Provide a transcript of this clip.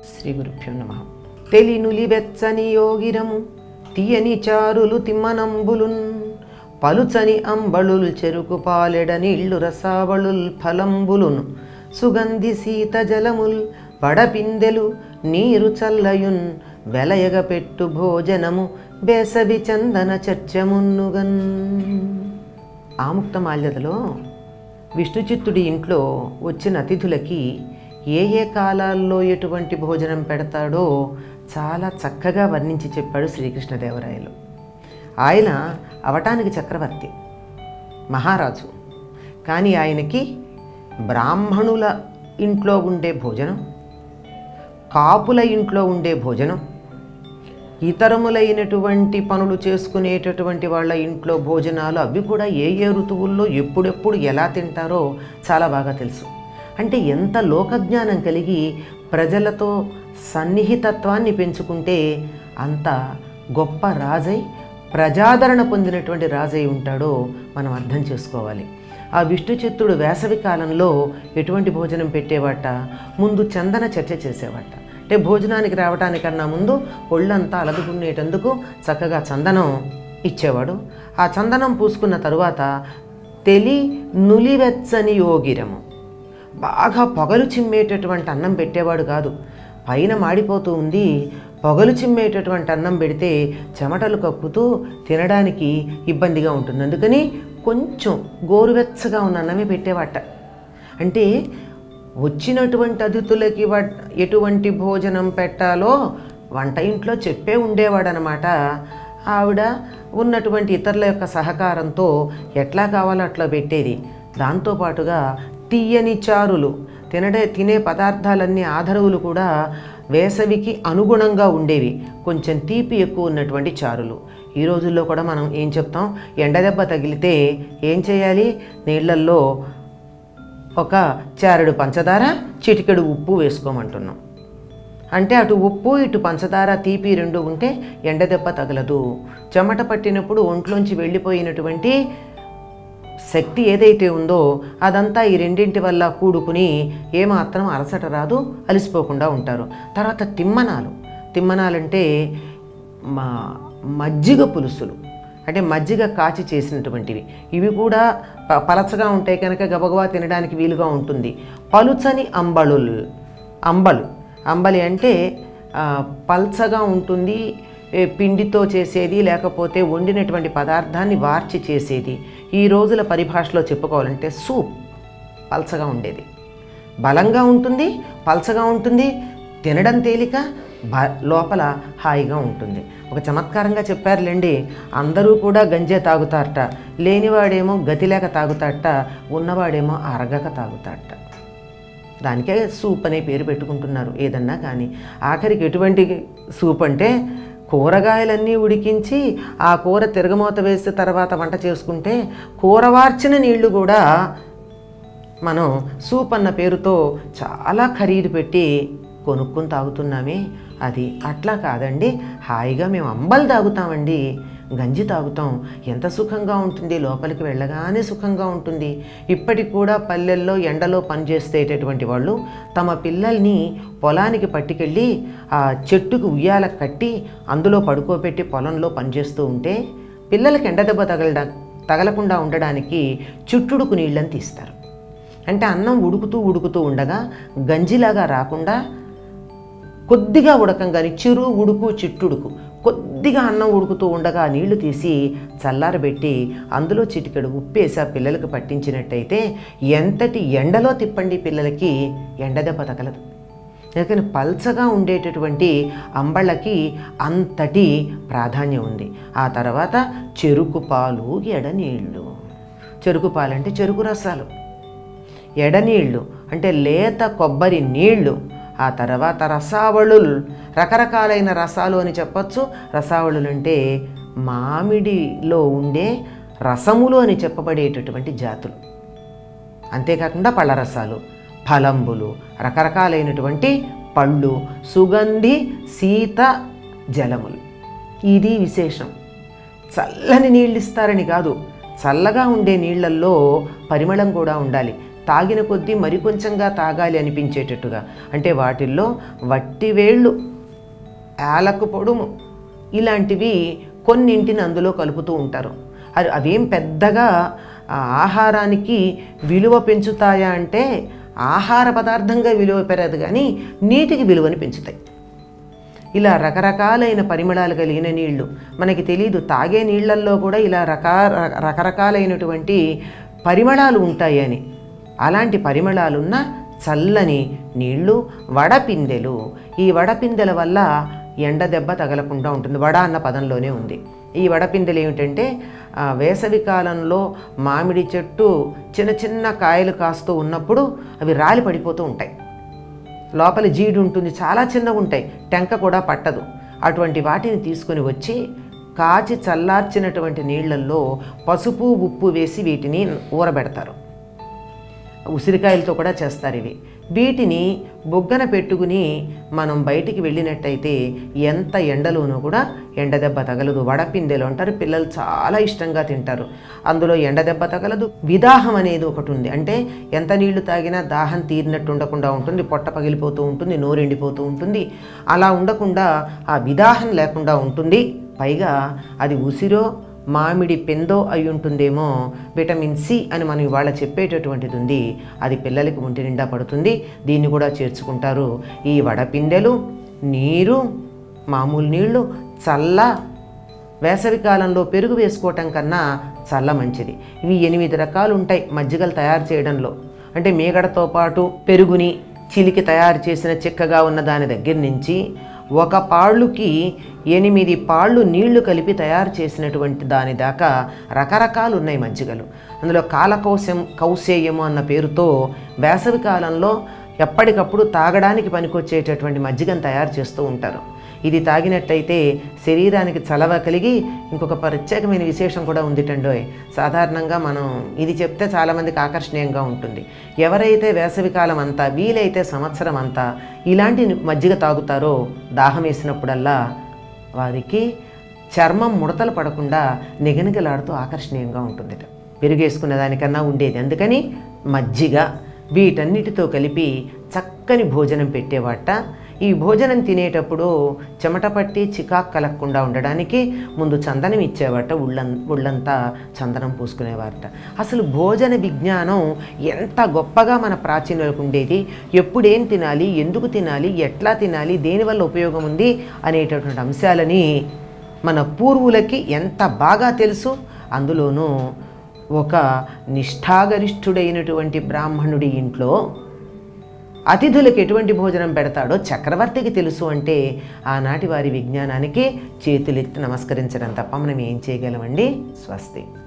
శ్రీ గురుభ్యో నమ తెలినులి వెచ్చని యోగిరము తీయని చారులు తిమ్మనంబులున్ పలుచని అంబళుల్ చెరుకు పాలెడ నీళ్లు రసావళుల్ ఫలంబులున్ సుగంధి సీత జలముల్ వడపిందెలు నీరు చల్లయున్ వెలయగ పెట్టు భోజనము బేసవి చందన చర్చమున్నుగన్ ఆముక్తమాల్యదలో విష్ణుచిత్తుడి ఇంట్లో వచ్చిన అతిథులకి ఏ ఏ కాలాల్లో ఎటువంటి భోజనం పెడతాడో చాలా చక్కగా వర్ణించి చెప్పాడు శ్రీకృష్ణదేవరాయలు ఆయన అవటానికి చక్రవర్తి మహారాజు కానీ ఆయనకి బ్రాహ్మణుల ఇంట్లో ఉండే భోజనం కాపుల ఇంట్లో ఉండే భోజనం ఇతరములైనటువంటి పనులు చేసుకునేటటువంటి వాళ్ళ ఇంట్లో భోజనాలు అవి కూడా ఏ ఏ ఋతువుల్లో ఎప్పుడెప్పుడు ఎలా తింటారో చాలా బాగా తెలుసు అంటే ఎంత లోకజ్ఞానం కలిగి ప్రజలతో సన్నిహితత్వాన్ని పెంచుకుంటే అంత గొప్ప రాజై ప్రజాదరణ పొందినటువంటి రాజై ఉంటాడో మనం అర్థం చేసుకోవాలి ఆ విష్ణుచిత్తుడు వేసవి కాలంలో ఎటువంటి భోజనం పెట్టేవాట ముందు చందన చర్చ చేసేవాట అంటే భోజనానికి రావటానికన్నా ముందు ఒళ్ళంతా అలదుకునేటందుకు చక్కగా చందనం ఇచ్చేవాడు ఆ చందనం పూసుకున్న తరువాత తెలి నులివెచ్చని యోగిరము బాగా పొగలు చిమ్మేటటువంటి అన్నం పెట్టేవాడు కాదు పైన మాడిపోతూ ఉంది పొగలు చిమ్మేటటువంటి అన్నం పెడితే చెమటలు కక్కుతూ తినడానికి ఇబ్బందిగా ఉంటుంది అందుకని కొంచెం గోరువెచ్చగా ఉన్న అన్నమే పెట్టేవాట అంటే వచ్చినటువంటి అతిథులకి వ ఎటువంటి భోజనం పెట్టాలో వంట ఇంట్లో చెప్పే ఉండేవాడనమాట ఆవిడ ఉన్నటువంటి ఇతరుల యొక్క సహకారంతో ఎట్లా కావాలో అట్లా పెట్టేది దాంతోపాటుగా తీయని చారులు తినడే తినే పదార్థాలన్నీ ఆధరువులు కూడా వేసవికి అనుగుణంగా ఉండేవి కొంచెం తీపి ఎక్కువ ఉన్నటువంటి చారులు ఈ రోజుల్లో కూడా మనం ఏం చెప్తాం ఎండదెబ్బ తగిలితే ఏం చేయాలి నీళ్ళల్లో ఒక చారెడు పంచదార చిటికెడు ఉప్పు వేసుకోమంటున్నాం అంటే అటు ఉప్పు ఇటు పంచదార తీపి రెండు ఉంటే ఎండదెబ్బ తగలదు చెమట పట్టినప్పుడు ఒంట్లోంచి వెళ్ళిపోయినటువంటి శక్తి ఏదైతే ఉందో అదంతా ఈ రెండింటి వల్ల కూడుకుని ఏమాత్రం అలసట రాదు అలసిపోకుండా ఉంటారు తర్వాత తిమ్మనాలు తిమ్మనాలంటే మా మజ్జిగ పులుసులు అంటే మజ్జిగ కాచి చేసినటువంటివి ఇవి కూడా ప- పలచగా ఉంటాయి కనుక గబగబా తినడానికి వీలుగా ఉంటుంది పలుచని అంబళుల్ అంబలు అంబలి అంటే ఆ, పల్చగా ఉంటుంది ఏ, పిండితో చేసేది లేకపోతే వండినటువంటి పదార్థాన్ని వార్చి చేసేది ఈ రోజుల పరిభాషలో చెప్పుకోవాలంటే సూప్ పల్చగా ఉండేది బలంగా ఉంటుంది పల్చగా ఉంటుంది తినడం తేలిక బ లోపల హాయిగా ఉంటుంది ఒక చమత్కారంగా చెప్పారులేండి అందరూ కూడా గంజే తాగుతారట లేనివాడేమో గతి లేక తాగుతాడట ఉన్నవాడేమో అరగక తాగుతాడట దానికే సూప్ అనే పేరు పెట్టుకుంటున్నారు ఏదన్నా కానీ ఆఖరికి ఎటువంటి సూప్ అంటే కూరగాయలన్నీ ఉడికించి ఆ కూర తిరగమూత వేసిన తర్వాత వంట చేసుకుంటే కూరవార్చిన నీళ్లు కూడా మనం సూప్ అన్న పేరుతో చాలా ఖరీదు పెట్టి కొనుక్కుని తాగుతున్నామే అది అట్లా కాదండి హాయిగా మేము అంబలు తాగుతామండి గంజి తాగుతాం ఎంత సుఖంగా ఉంటుంది లోపలికి వెళ్ళగానే సుఖంగా ఉంటుంది ఇప్పటికి కూడా పల్లెల్లో ఎండలో పనిచేసేటటువంటి వాళ్ళు తమ పిల్లల్ని పొలానికి పట్టుకెళ్ళి ఆ చెట్టుకు ఉయ్యాల కట్టి అందులో పడుకోబెట్టి పొలంలో పనిచేస్తూ ఉంటే పిల్లలకి ఎండ దెబ్బ తగలడ తగలకుండా ఉండడానికి చుట్టుడుకు నీళ్ళని తీస్తారు అంటే అన్నం ఉడుకుతూ ఉడుకుతూ ఉండగా గంజిలాగా రాకుండా కొద్దిగా ఉడకంగాని చిరు ఉడుకు చిట్టుడుకు కొద్దిగా అన్నం ఉడుకుతూ ఉండగా ఆ నీళ్లు తీసి చల్లారబెట్టి అందులో చిటికెడు ఉప్పేసి ఆ పిల్లలకు పట్టించినట్టయితే ఎంతటి ఎండలో తిప్పండి పిల్లలకి ఎండదెబ్బ తగలదు ఎందుకని పల్చగా ఉండేటటువంటి అంబళ్ళకి అంతటి ప్రాధాన్యం ఉంది ఆ తర్వాత చెరుకు పాలు ఎడనీళ్ళు చెరుకు పాలు అంటే చెరుకు రసాలు ఎడనీళ్ళు అంటే లేత కొబ్బరి నీళ్ళు ఆ తర్వాత రసావళులు రకరకాలైన రసాలు అని చెప్పచ్చు రసావళులు అంటే మామిడిలో ఉండే రసములు అని చెప్పబడేటటువంటి జాతులు అంతేకాకుండా పళ్ళ రసాలు ఫలంబులు రకరకాలైనటువంటి పళ్ళు సుగంధి శీత జలములు ఇది విశేషం చల్లని నీళ్ళు ఇస్తారని కాదు చల్లగా ఉండే నీళ్ళల్లో పరిమళం కూడా ఉండాలి తాగిన కొద్దీ మరికొంచెంగా తాగాలి అనిపించేటట్టుగా అంటే వాటిల్లో వట్టివేళ్ళు యాలకు పొడుము ఇలాంటివి కొన్నింటిని అందులో కలుపుతూ ఉంటారు అది అవేం పెద్దగా ఆ ఆహారానికి విలువ పెంచుతాయా అంటే ఆహార పదార్థంగా విలువ పెరగదు కానీ నీటికి విలువని పెంచుతాయి ఇలా రకరకాలైన పరిమళాలు కలిగిన నీళ్లు మనకి తెలియదు తాగే నీళ్ళల్లో కూడా ఇలా రకా రకరకాలైనటువంటి పరిమళాలు ఉంటాయి అని అలాంటి పరిమళాలున్న చల్లని నీళ్లు వడపిందెలు ఈ వడపిందెల వల్ల ఎండ దెబ్బ తగలకుండా ఉంటుంది వడ అన్న పదంలోనే ఉంది ఈ వడపిందెలు ఏమిటంటే ఆ, వేసవి కాలంలో మామిడి చెట్టు చిన్న చిన్న కాయలు కాస్తూ ఉన్నప్పుడు అవి రాలి పడిపోతూ ఉంటాయి లోపల జీడి ఉంటుంది చాలా చిన్నగా ఉంటాయి టెంక కూడా పట్టదు అటువంటి వాటిని తీసుకొని వచ్చి కాచి చల్లార్చినటువంటి నీళ్ళల్లో పసుపు ఉప్పు వేసి వీటిని ఊరబెడతారు ఉసిరికాయలతో కూడా చేస్తారు ఇవి వీటిని బొగ్గన పెట్టుకుని మనం బయటికి వెళ్ళినట్టయితే ఎంత ఎండలోనూ కూడా ఎండ దెబ్బ తగలదు వడపిందెలు అంటారు పిల్లలు చాలా ఇష్టంగా తింటారు అందులో ఎండ దెబ్బ తగలదు విదాహం అనేది ఒకటి ఉంది అంటే ఎంత నీళ్లు తాగినా దాహం తీరినట్టు ఉండకుండా ఉంటుంది పొట్ట పగిలిపోతూ ఉంటుంది నోరెండిపోతూ ఉంటుంది అలా ఉండకుండా ఆ విదాహం లేకుండా ఉంటుంది పైగా అది ఉసిరో మామిడి పెందో అయి ఉంటుందేమో విటమిన్ సి అని మనం ఇవాళ చెప్పేటటువంటిది ఉంది అది పిల్లలకి ఒంటి నిండా పడుతుంది దీన్ని కూడా చేర్చుకుంటారు ఈ వడపిందెలు నీరు మామూలు నీళ్లు చల్ల వేసవి కాలంలో పెరుగు వేసుకోవటం కన్నా చల్ల మంచిది ఇవి ఎనిమిది రకాలు ఉంటాయి మజ్జిగలు తయారు చేయడంలో అంటే మీగడతో పాటు పెరుగుని చిలికి తయారు చేసిన చిక్కగా ఉన్న దాని దగ్గర నుంచి ఒక పాళ్ళుకి ఎనిమిది పాళ్ళు నీళ్లు కలిపి తయారు చేసినటువంటి దాని దాకా రకరకాలు ఉన్నాయి మజ్జిగలు అందులో కాలకౌశం కౌశేయము అన్న పేరుతో వేసవి కాలంలో ఎప్పటికప్పుడు తాగడానికి పనికొచ్చేటటువంటి మజ్జిగను తయారు చేస్తూ ఉంటారు ఇది తాగినట్టయితే శరీరానికి చలవ కలిగి ఇంకొక ప్రత్యేకమైన విశేషం కూడా ఉందిటండోయ్ సాధారణంగా మనం ఇది చెప్తే చాలామందికి ఆకర్షణీయంగా ఉంటుంది ఎవరైతే వేసవికాలం అంతా వీలైతే సంవత్సరం అంతా ఇలాంటి మజ్జిగ తాగుతారో దాహం వేసినప్పుడల్లా వారికి చర్మం ముడతలు పడకుండా నిగనిగలాడుతూ ఆకర్షణీయంగా ఉంటుందిట పెరుగేసుకున్న దానికన్నా ఉండేది అందుకని మజ్జిగ వీటన్నిటితో కలిపి చక్కని భోజనం పెట్టేవాట ఈ భోజనం తినేటప్పుడు చెమట పట్టి చికాకు కలగకుండా ఉండడానికి ముందు చందనం ఇచ్చేవాట ఉళ్ళం ఉళ్ళంతా చందనం పూసుకునేవారట అసలు భోజన విజ్ఞానం ఎంత గొప్పగా మన ప్రాచీనులకు ఉండేది ఎప్పుడేం తినాలి ఎందుకు తినాలి ఎట్లా తినాలి దేనివల్ల ఉపయోగం ఉంది అనేటటువంటి అంశాలని మన పూర్వులకి ఎంత బాగా తెలుసు అందులోనూ ఒక నిష్ఠాగరిష్ఠుడైనటువంటి బ్రాహ్మణుడి ఇంట్లో అతిథులకు ఎటువంటి భోజనం పెడతాడో చక్రవర్తికి తెలుసు అంటే ఆనాటి వారి విజ్ఞానానికి చేతులెత్తి నమస్కరించడం తప్ప మనం ఏం చేయగలమండి స్వస్తి